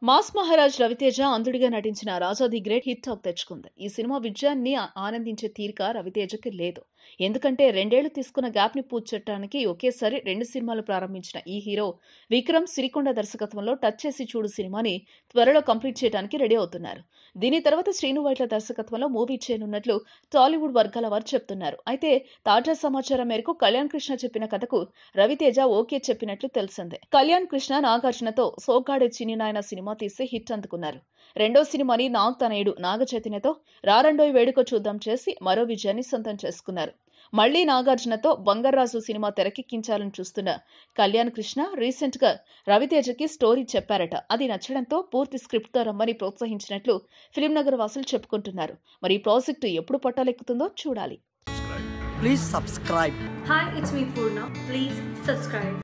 Mass Maharaj Ravi Teja అంధుడిగా నటించిన Raja the great hit talk తెచ్చుకుంది ఈ సినిమా విజయాన్ని ఆ- ఆనందించే తీరిక రవితేజకి లేదు ఎందుకంటే రెండేళ్లు తీసుకున్న గ్యాప్ ని పూడ్చడానికి ఒకేసారి రెండు సినిమాలు ప్రారంభించిన ఈ హీరో విక్రమ్ సిరికొండ దర్శకత్వంలో టచ్ చేసి చూడు సినిమాని త్వరలో కంప్లీట్ చేయడానికి రెడీ అవుతున్నారు దీని తర్వాత శ్రీను వైట్ల దర్శకత్వంలో మూవీ చేయనున్నట్లు టాలీవుడ్ వర్గాల వారు చెప్తున్నారు అయితే తాజా సమాచారం మేరకు కళ్యాణ్ కృష్ణ చెప్పిన కథకు రవితేజ ఓకే చెప్పినట్లు తెలిసిందే కళ్యాణ్ కృష్ణ నాగార్జునతో సోగ్గాడే చిన్ని నాయన సినిమా తీసి హిట్ అందుకున్నారు రెండో సినిమాని నాగ్ తనయుడు నాగ చైతన్యతో రారండోయ్ వేడుక చూద్దాం చేసి మరో విజయాన్ని సొంతం చేసుకున్నారు మళ్లీ నాగార్జునతో బంగారాజు సినిమా తెరకెక్కించాలని చూస్తున్న కళ్యాణ్ కృష్ణ రీసెంట్ గా రవితేజకి స్టోరీ చెప్పారట అది నచ్చడంతో పూర్తి స్క్రిప్ట్ తో రమ్మని ప్రోత్సహించినట్లు ఫిలిం నగర్ వాసులు చెప్పుకుంటున్నారు మరి ఈ ప్రాజెక్టు ఎప్పుడు పట్టాలెక్కుతుందో చూడాలి Please subscribe. Hi, it's me Purna. Please subscribe.